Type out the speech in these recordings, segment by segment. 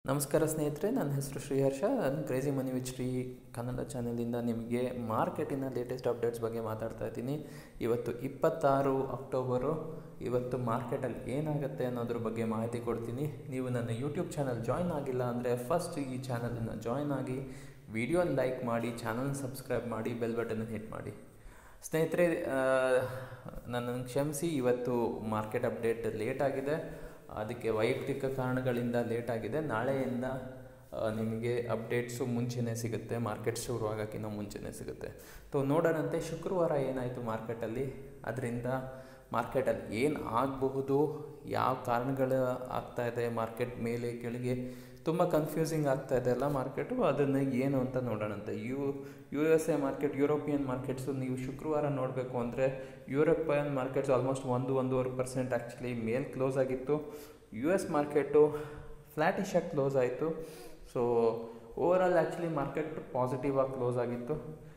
ನಮಸ್ಕಾರ ಸ್ನೇಹಿತರೆ ನನ್ನ ಹೆಸರು ಶ್ರೀಹರ್ಷ ನಾನು crazy money with Sri Kannada ಚಾನೆಲಿಂದ ನಿಮಗೆ ಮಾರ್ಕೆಟಿನ ಲೇಟೆಸ್ಟ್ ಅಪ್ಡೇಟ್ಸ್ ಬಗ್ಗೆ ಮಾತಾಡ್ತಾ ಇದ್ದೀನಿ ಇವತ್ತು ಇಪ್ಪತ್ತಾರು ಅಕ್ಟೋಬರು ಇವತ್ತು ಮಾರ್ಕೆಟಲ್ಲಿ ಏನಾಗುತ್ತೆ ಅನ್ನೋದ್ರ ಬಗ್ಗೆ ಮಾಹಿತಿ ಕೊಡ್ತೀನಿ ನೀವು ನನ್ನ ಯೂಟ್ಯೂಬ್ ಚಾನಲ್ ಜಾಯ್ನ್ ಆಗಿಲ್ಲ ಅಂದರೆ ಫಸ್ಟ್ ಈ ಚಾನಲನ್ನು ಜಾಯ್ನ್ ಆಗಿ ವಿಡಿಯೋ ಲೈಕ್ ಮಾಡಿ ಚಾನಲ್ ಸಬ್ಸ್ಕ್ರೈಬ್ ಮಾಡಿ ಬೆಲ್ ಬಟನ್ ಹಿಟ್ ಮಾಡಿ ಸ್ನೇಹಿತರೆ ನನ್ನನ್ನು ಕ್ಷಮಿಸಿ ಇವತ್ತು ಮಾರ್ಕೆಟ್ ಅಪ್ಡೇಟ್ ಲೇಟ್ ಆಗಿದೆ ಅದಕ್ಕೆ ವೈಯಕ್ತಿಕ ಕಾರಣಗಳಿಂದ ಲೇಟ್ ಆಗಿದೆ ನಾಳೆಯಿಂದ ಆ, ನಿಮಗೆ ಅಪ್ಡೇಟ್ಸು ಮುಂಚೆನೇ ಸಿಗುತ್ತೆ ಮಾರ್ಕೆಟ್ ಶುರು ಆಗೋಕ್ಕಿಂತ ಮುಂಚೆನೇ ಸಿಗುತ್ತೆ ಸೊ ನೋಡೋಣಂತೆ ಶುಕ್ರವಾರ ಏನಾಯಿತು ಮಾರ್ಕೆಟಲ್ಲಿ ಅದರಿಂದ ಮಾರ್ಕೆಟಲ್ಲಿ ಏನು ಆಗಬಹುದು ಯಾವ ಕಾರಣಗಳು ಆಗ್ತಾ ಇದೆ ಮಾರ್ಕೆಟ್ ಮೇಲೆ ಕೆಳಗೆ ತುಂಬ ಕನ್ಫ್ಯೂಸಿಂಗ್ ಆಗ್ತಾ ಇದೆ ಅಲ್ಲ ಮಾರ್ಕೆಟು ಅದನ್ನು ಏನು ಅಂತ ನೋಡೋಣಂತೆ U U S A market European markets ನೀವು ಶುಕ್ರವಾರ ನೋಡಬೇಕು ಅಂದರೆ ಯುರೋಪಿಯನ್ ಮಾರ್ಕೆಟ್ಸ್ ಆಲ್ಮೋಸ್ಟ್ ಒಂದು ಒಂದೂವರೆ ಪರ್ಸೆಂಟ್ ಆ್ಯಕ್ಚುಲಿ ಮೇಲ್ ಕ್ಲೋಸ್ ಆಗಿತ್ತು ಯು ಎಸ್ ಮಾರ್ಕೆಟು ಫ್ಲ್ಯಾಟಿಶ್ ಆಗಿ ಕ್ಲೋಸ್ ಆಯಿತು so overall actually market positive ಆಗಿ ಕ್ಲೋಸ್ ಆಗಿತ್ತು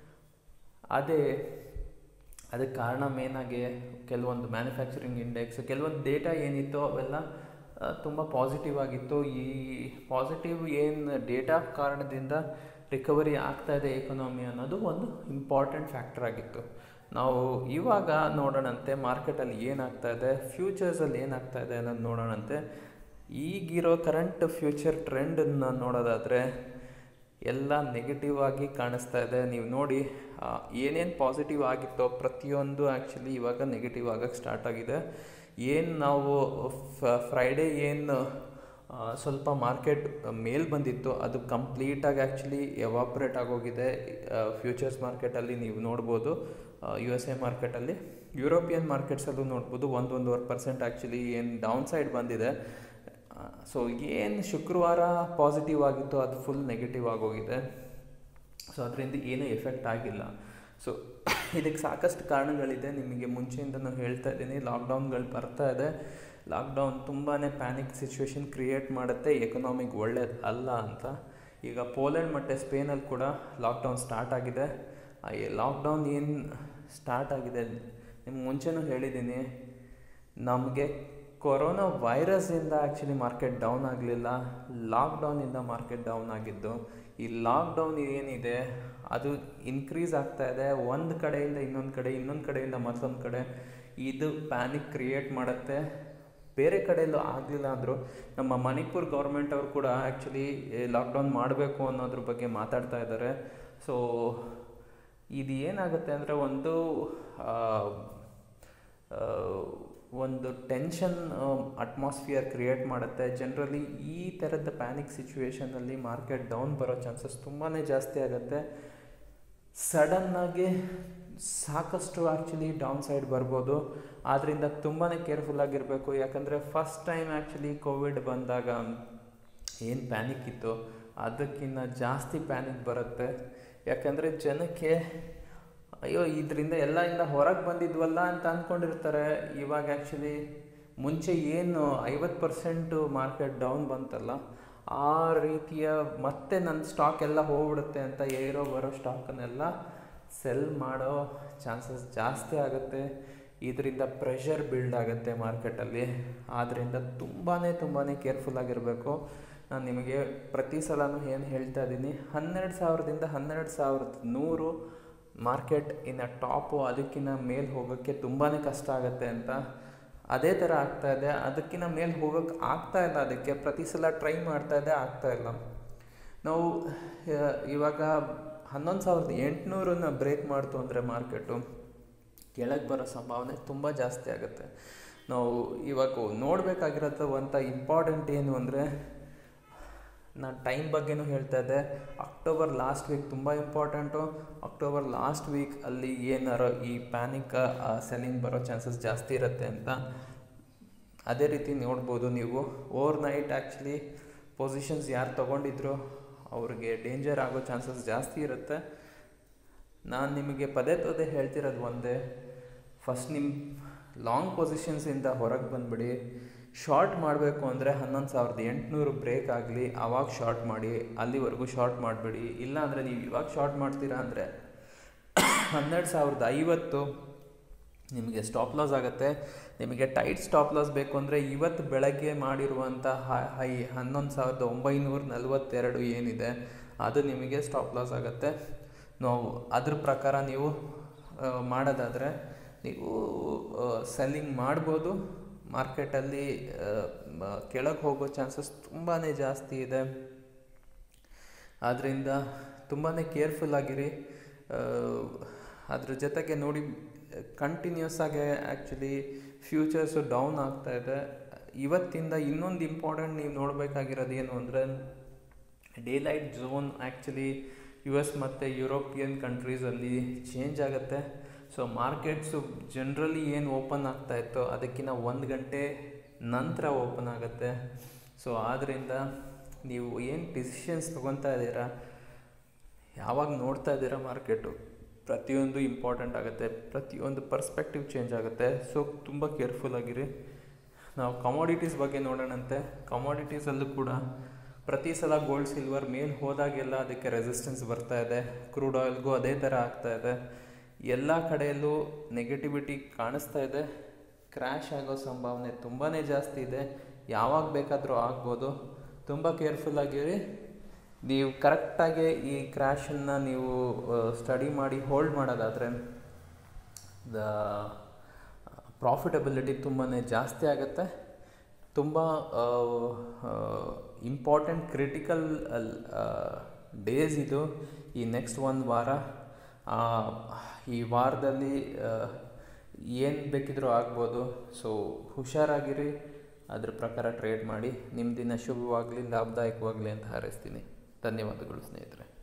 ಅದೇ ಅದಕ್ಕೆ ಕಾರಣ ಮೇನಾಗಿ ಕೆಲವೊಂದು ಮ್ಯಾನುಫ್ಯಾಕ್ಚರಿಂಗ್ ಇಂಡೆಕ್ಸ್ ಕೆಲವೊಂದು ಡೇಟಾ ಏನಿತ್ತು ಅವೆಲ್ಲ ತುಂಬ ಪಾಸಿಟಿವ್ ಆಗಿತ್ತು ಈ ಪಾಸಿಟಿವ್ ಏನು ಡೇಟಾ ಕಾರಣದಿಂದ ರಿಕವರಿ ಆಗ್ತಾ ಇದೆ ಎಕನಾಮಿ ಅನ್ನೋದು ಒಂದು ಇಂಪಾರ್ಟೆಂಟ್ ಫ್ಯಾಕ್ಟರ್ ಆಗಿತ್ತು ನಾವು ಇವಾಗ ನೋಡೋಣಂತೆ ಮಾರ್ಕೆಟಲ್ಲಿ ಏನಾಗ್ತಾ ಇದೆ ಫ್ಯೂಚರ್ಸಲ್ಲಿ ಏನಾಗ್ತಾ ಇದೆ ಅನ್ನೋದು ನೋಡೋಣಂತೆ ಈಗಿರೋ ಕರೆಂಟ್ ಫ್ಯೂಚರ್ ಟ್ರೆಂಡನ್ನು ನೋಡೋದಾದರೆ ಎಲ್ಲ ನೆಗೆಟಿವ್ ಆಗಿ ಕಾಣಿಸ್ತಾ ಇದೆ ನೀವು ನೋಡಿ ಏನೇನು ಪಾಸಿಟಿವ್ ಆಗಿತ್ತೋ ಪ್ರತಿಯೊಂದು ಆ್ಯಕ್ಚುಲಿ ಇವಾಗ ನೆಗೆಟಿವ್ ಆಗಕ್ಕೆ ಸ್ಟಾರ್ಟ್ ಆಗಿದೆ ಏನು ನಾವು ಫ್ರೈಡೇ ಏನು ಆ, ಸ್ವಲ್ಪ ಮಾರ್ಕೆಟ್ ಮೇಲ್ ಬಂದಿತ್ತು ಅದು ಕಂಪ್ಲೀಟಾಗಿ ಆ್ಯಕ್ಚುಲಿ ಎವಾಪ್ರೇಟ್ ಆಗೋಗಿದೆ ಫ್ಯೂಚರ್ಸ್ ಮಾರ್ಕೆಟಲ್ಲಿ ನೀವು ನೋಡ್ಬೋದು ಯು ಎಸ್ ಎ ಮಾರ್ಕೆಟಲ್ಲಿ ಯುರೋಪಿಯನ್ ಮಾರ್ಕೆಟ್ಸಲ್ಲೂ ನೋಡ್ಬೋದು ಒಂದು ಒಂದೂವರೆ ಪರ್ಸೆಂಟ್ ಆ್ಯಕ್ಚುಲಿ ಏನು ಡೌನ್ ಸೈಡ್ ಬಂದಿದೆ ಸೊ ಏನು ಶುಕ್ರವಾರ ಪಾಸಿಟಿವ್ ಆಗಿತ್ತು ಅದು ಫುಲ್ ನೆಗೆಟಿವ್ ಆಗೋಗಿದೆ ಸೊ ಅದರಿಂದ ಏನೂ ಎಫೆಕ್ಟ್ ಆಗಿಲ್ಲ ಸೊ ಇದಕ್ಕೆ ಸಾಕಷ್ಟು ಕಾರಣಗಳಿದೆ ನಿಮಗೆ ಮುಂಚೆಯಿಂದನೂ ಹೇಳ್ತಾ ಇದ್ದೀನಿ ಲಾಕ್ಡೌನ್ಗಳು ಬರ್ತಾ ಇದೆ ಲಾಕ್ಡೌನ್ ತುಂಬಾ ಪ್ಯಾನಿಕ್ ಸಿಚುವೇಶನ್ ಕ್ರಿಯೇಟ್ ಮಾಡುತ್ತೆ ಎಕನಾಮಿಕ್ ಒಳ್ಳೇದು ಅಲ್ಲ ಅಂತ ಈಗ ಪೋಲೆಂಡ್ ಮತ್ತು ಸ್ಪೇನಲ್ಲಿ ಕೂಡ ಲಾಕ್ಡೌನ್ ಸ್ಟಾರ್ಟ್ ಆಗಿದೆ ಆ ಈ ಲಾಕ್ಡೌನ್ ಏನು ಸ್ಟಾರ್ಟ್ ಆಗಿದೆ ನಿಮ್ಗೆ ಮುಂಚೆನೂ ಹೇಳಿದ್ದೀನಿ ನಮಗೆ ಕೊರೋನಾ ವೈರಸ್ಸಿಂದ ಆ್ಯಕ್ಚುಲಿ ಮಾರ್ಕೆಟ್ ಡೌನ್ ಆಗಲಿಲ್ಲ ಲಾಕ್ಡೌನಿಂದ ಮಾರ್ಕೆಟ್ ಡೌನ್ ಆಗಿದ್ದು ಈ ಲಾಕ್ಡೌನ್ ಏನಿದೆ ಅದು ಇನ್ಕ್ರೀಸ್ ಆಗ್ತಾ ಇದೆ ಒಂದು ಕಡೆಯಿಂದ ಇನ್ನೊಂದು ಕಡೆ ಇನ್ನೊಂದು ಕಡೆಯಿಂದ ಮತ್ತೊಂದು ಕಡೆ ಇದು ಪ್ಯಾನಿಕ್ ಕ್ರಿಯೇಟ್ ಮಾಡುತ್ತೆ ಬೇರೆ ಕಡೆಯಲ್ಲೂ ಆಗಲಿಲ್ಲ ಅಂದರು ನಮ್ಮ ಮಣಿಪುರ್ ಗೌರ್ಮೆಂಟ್ ಅವರು ಕೂಡ ಆ್ಯಕ್ಚುಲಿ ಲಾಕ್ಡೌನ್ ಮಾಡಬೇಕು ಅನ್ನೋದ್ರ ಬಗ್ಗೆ ಮಾತಾಡ್ತಾ ಇದ್ದಾರೆ ಸೊ ಇದು ಏನಾಗುತ್ತೆ ಅಂದರೆ ಒಂದು ಆ, ಆ, ಒಂದು ಟೆನ್ಷನ್ ಅಟ್ಮಾಸ್ಫಿಯರ್ ಕ್ರಿಯೇಟ್ ಮಾಡುತ್ತೆ ಜನರಲಿ ಈ ಥರದ ಪ್ಯಾನಿಕ್ ಸಿಚುವೇಶನಲ್ಲಿ ಮಾರ್ಕೆಟ್ ಡೌನ್ ಬರೋ ಚಾನ್ಸಸ್ ತುಂಬಾ ಜಾಸ್ತಿ ಆಗುತ್ತೆ ಸಡನ್ನಾಗಿ ಸಾಕಷ್ಟು ಆ್ಯಕ್ಚುಲಿ ಡೌನ್ ಸೈಡ್ ಬರ್ಬೋದು ಆದ್ದರಿಂದ ತುಂಬಾ ಕೇರ್ಫುಲ್ ಆಗಿರಬೇಕು ಯಾಕಂದರೆ ಫಸ್ಟ್ ಟೈಮ್ ಆ್ಯಕ್ಚುಲಿ ಕೋವಿಡ್ ಬಂದಾಗ ಏನು ಪ್ಯಾನಿಕ್ ಇತ್ತು ಅದಕ್ಕಿಂತ ಜಾಸ್ತಿ ಪ್ಯಾನಿಕ್ ಬರುತ್ತೆ ಯಾಕಂದರೆ ಜನಕ್ಕೆ ಅಯ್ಯೋ ಇದರಿಂದ ಎಲ್ಲ ಇಂದ ಹೊರಗೆ ಬಂದಿದ್ವಲ್ಲ ಅಂತ ಅಂದ್ಕೊಂಡಿರ್ತಾರೆ ಇವಾಗ ಆ್ಯಕ್ಚುಲಿ ಮುಂಚೆ ಏನು ಐವತ್ತು ಪರ್ಸೆಂಟು ಮಾರ್ಕೆಟ್ ಡೌನ್ ಬಂತಲ್ಲ ಆ ರೀತಿಯ ಮತ್ತೆ ನನ್ನ ಸ್ಟಾಕ್ ಎಲ್ಲ ಹೋಗ್ಬಿಡುತ್ತೆ ಅಂತ ಏರೋ ಬರೋ ಸ್ಟಾಕನ್ನೆಲ್ಲ ಸೆಲ್ ಮಾಡೋ ಚಾನ್ಸಸ್ ಜಾಸ್ತಿ ಆಗುತ್ತೆ ಇದರಿಂದ ಪ್ರೆಷರ್ ಬಿಲ್ಡ್ ಆಗುತ್ತೆ ಮಾರ್ಕೆಟಲ್ಲಿ ಆದ್ದರಿಂದ ತುಂಬಾ ತುಂಬಾ ಕೇರ್ಫುಲ್ ಆಗಿರಬೇಕು ನಾನು ನಿಮಗೆ ಪ್ರತಿ ಸಲನೂ ಏನು ಹೇಳ್ತಾ ಇದ್ದೀನಿ ಹನ್ನೆರಡು ಸಾವಿರದಿಂದ ಹನ್ನೆರಡು ಸಾವಿರದ ನೂರು ಮಾರ್ಕೆಟ್ ಇನ್ನು ಟಾಪು ಅದಕ್ಕಿಂತ ಮೇಲೆ ಹೋಗೋಕ್ಕೆ ತುಂಬಾ ಕಷ್ಟ ಆಗುತ್ತೆ ಅಂತ ಅದೇ ಥರ ಆಗ್ತಾ ಇದೆ ಅದಕ್ಕಿಂತ ಮೇಲೆ ಹೋಗೋಕ್ಕೆ ಆಗ್ತಾ ಇಲ್ಲ ಅದಕ್ಕೆ ಪ್ರತಿ ಸಲ ಟ್ರೈ ಮಾಡ್ತಾ ಇದೆ ಆಗ್ತಾ ಇಲ್ಲ ನಾವು ಆ, ಇವಾಗ ಹನ್ನೊಂದು ಸಾವಿರದ ಎಂಟುನೂರನ್ನ ಬ್ರೇಕ್ ಮಾಡ್ತು ಅಂದರೆ ಮಾರ್ಕೆಟು ಕೆಳಗೆ ಬರೋ ಸಂಭಾವನೆ ತುಂಬ ಜಾಸ್ತಿ ಆಗುತ್ತೆ ನಾವು ಇವಾಗ ನೋಡಬೇಕಾಗಿರೋದು ಅಂತ ಇಂಪಾರ್ಟೆಂಟ್ ಏನು ಅಂದರೆ ನಾನು ಟೈಮ್ ಬಗ್ಗೆನೂ ಹೇಳ್ತಾ ಇದ್ದೆ ಅಕ್ಟೋಬರ್ ಲಾಸ್ಟ್ ವೀಕ್ ತುಂಬ ಇಂಪಾರ್ಟೆಂಟು ಅಕ್ಟೋಬರ್ ಲಾಸ್ಟ್ ವೀಕ್ ಅಲ್ಲಿ ಏನಾರೋ ಈ ಪ್ಯಾನಿಕ್ ಸೆಲ್ಲಿಂಗ್ ಬರೋ ಚಾನ್ಸಸ್ ಜಾಸ್ತಿ ಇರುತ್ತೆ ಅಂತ ಅದೇ ರೀತಿ ನೋಡ್ಬೋದು ನೀವು ಓವರ್ ನೈಟ್ ಆ್ಯಕ್ಚುಲಿ ಪೊಸಿಷನ್ಸ್ ಯಾರು ತೊಗೊಂಡಿದ್ರು ಅವ್ರಿಗೆ ಡೇಂಜರ್ ಆಗೋ ಚಾನ್ಸಸ್ ಜಾಸ್ತಿ ಇರುತ್ತೆ ನಾನು ನಿಮಗೆ ಪದೇ ಪದೇ ಹೇಳ್ತಿರೋದು ಒಂದೇ ಫಸ್ಟ್ ನಿಮ್ಮ ಲಾಂಗ್ ಪೊಸಿಷನ್ಸಿಂದ ಹೊರಗೆ ಬಂದುಬಿಡಿ ಶಾರ್ಟ್ ಮಾಡಬೇಕು ಅಂದರೆ ಹನ್ನೊಂದು ಸಾವಿರದ ಎಂಟುನೂರು ಬ್ರೇಕ್ ಆಗಲಿ ಆವಾಗ ಶಾರ್ಟ್ ಮಾಡಿ ಅಲ್ಲಿವರೆಗೂ ಶಾರ್ಟ್ ಮಾಡಿಬಿಡಿ ಇಲ್ಲ ಅಂದರೆ ನೀವು ಇವಾಗ ಶಾರ್ಟ್ ಮಾಡ್ತೀರಾ ಅಂದರೆ ಹನ್ನೆರಡು ಸಾವಿರದ ಐವತ್ತು ನಿಮಗೆ ಸ್ಟಾಪ್ ಲಾಸ್ ಆಗುತ್ತೆ ನಿಮಗೆ ಟೈಟ್ ಸ್ಟಾಪ್ ಲಾಸ್ ಬೇಕು ಅಂದರೆ ಇವತ್ತು ಬೆಳಗ್ಗೆ ಮಾಡಿರುವಂಥ ಹೈ ಹನ್ನೊಂದು ಸಾವಿರದ ಒಂಬೈನೂರ ನಲವತ್ತೆರಡು ಏನಿದೆ ಅದು ನಿಮಗೆ ಸ್ಟಾಪ್ ಲಾಸ್ ಆಗುತ್ತೆ ನಾವು ಅದ್ರ ಪ್ರಕಾರ ನೀವು ಆ, ಮಾಡೋದಾದರೆ ನೀವು ಸೆಲ್ಲಿಂಗ್ ಮಾಡ್ಬೋದು ಮಾರ್ಕೆಟಲ್ಲಿ ಕೆಳಗೆ ಹೋಗೋ ಚಾನ್ಸಸ್ ತುಂಬಾ ಜಾಸ್ತಿ ಇದೆ ಆದ್ದರಿಂದ ತುಂಬಾ ಕೇರ್ಫುಲ್ ಆಗಿರಿ ಆ, ಅದ್ರ ಜೊತೆಗೆ ನೋಡಿ ಕಂಟಿನ್ಯೂಸ್ ಆಗಿ ಆ್ಯಕ್ಚುಲಿ ಫ್ಯೂಚರ್ಸು ಡೌನ್ ಆಗ್ತಾ ಇದೆ ಇವತ್ತಿಂದ ಇನ್ನೊಂದು ಇಂಪಾರ್ಟೆಂಟ್ ನೀವು ನೋಡಬೇಕಾಗಿರೋದು ಏನು ಅಂದರೆ daylight zone actually U S ಮತ್ತು ಯುರೋಪಿಯನ್ ಕಂಟ್ರೀಸಲ್ಲಿ ಚೇಂಜ್ ಆಗುತ್ತೆ ಸೊ ಮಾರ್ಕೆಟ್ಸು ಜನ್ರಲಿ ಏನು ಓಪನ್ ಆಗ್ತಾ ಇತ್ತೋ ಅದಕ್ಕಿಂತ ಒಂದು ಗಂಟೆ ನಂತರ ಓಪನ್ ಆಗುತ್ತೆ ಸೊ ಆದ್ದರಿಂದ ನೀವು ಏನು ಡಿಸಿಷನ್ಸ್ ತೊಗೊತಾ ಇದ್ದೀರಾ ಯಾವಾಗ ನೋಡ್ತಾ ಇದ್ದೀರಾ ಮಾರ್ಕೆಟು ಪ್ರತಿಯೊಂದು ಇಂಪಾರ್ಟೆಂಟ್ ಆಗುತ್ತೆ ಪ್ರತಿಯೊಂದು ಪರ್ಸ್ಪೆಕ್ಟಿವ್ ಚೇಂಜ್ ಆಗುತ್ತೆ ಸೊ ತುಂಬ ಕೇರ್ಫುಲ್ ಆಗಿರಿ ನಾವು ಕಮಾಡಿಟೀಸ್ ಬಗ್ಗೆ ನೋಡೋಣಂತೆ ಕಮಾಡಿಟೀಸಲ್ಲೂ ಕೂಡ ಪ್ರತಿ ಸಲ ಗೋಲ್ಡ್ ಸಿಲ್ವರ್ ಮೇಲೆ ಹೋದಾಗೆಲ್ಲ ಅದಕ್ಕೆ ರೆಸಿಸ್ಟೆನ್ಸ್ ಬರ್ತಾ ಇದೆ ಕ್ರೂಡ್ ಆಯಿಲ್ಗೂ ಅದೇ ಥರ ಆಗ್ತಾ ಇದೆ ಎಲ್ಲ ಕಡೆಯಲ್ಲೂ ನೆಗೆಟಿವಿಟಿ ಕಾಣಿಸ್ತಾ ಇದೆ ಕ್ರ್ಯಾಶ್ ಆಗೋ ಸಂಭಾವನೆ ತುಂಬಾ ಜಾಸ್ತಿ ಇದೆ ಯಾವಾಗ ಬೇಕಾದರೂ ಆಗ್ಬೋದು ತುಂಬ ಕೇರ್ಫುಲ್ ಆಗಿರಿ ನೀವು ಕರೆಕ್ಟಾಗಿ ಈ ಕ್ರ್ಯಾಶನ್ನು ನೀವು ಸ್ಟಡಿ ಮಾಡಿ ಹೋಲ್ಡ್ ಮಾಡೋದಾದರೆ ದ ಪ್ರಾಫಿಟಬಿಲಿಟಿ ತುಂಬಾ ಜಾಸ್ತಿ ಆಗುತ್ತೆ ತುಂಬ ಇಂಪಾರ್ಟೆಂಟ್ ಕ್ರಿಟಿಕಲ್ ಡೇಸ್ ಇದು ಈ ನೆಕ್ಸ್ಟ್ ಒಂದು ವಾರ ಆ, ಈ ವಾರದಲ್ಲಿ ಏನು ಬೇಕಿದ್ರೂ ಆಗ್ಬೋದು ಸೊ ಹುಷಾರಾಗಿರಿ ಅದ್ರ ಪ್ರಕಾರ ಟ್ರೇಡ್ ಮಾಡಿ ನಿಮ್ಮ ದಿನ ಶುಭವಾಗಲಿ ಲಾಭದಾಯಕವಾಗಲಿ ಅಂತ ಹಾರೈಸ್ತೀನಿ ಧನ್ಯವಾದಗಳು ಸ್ನೇಹಿತರೆ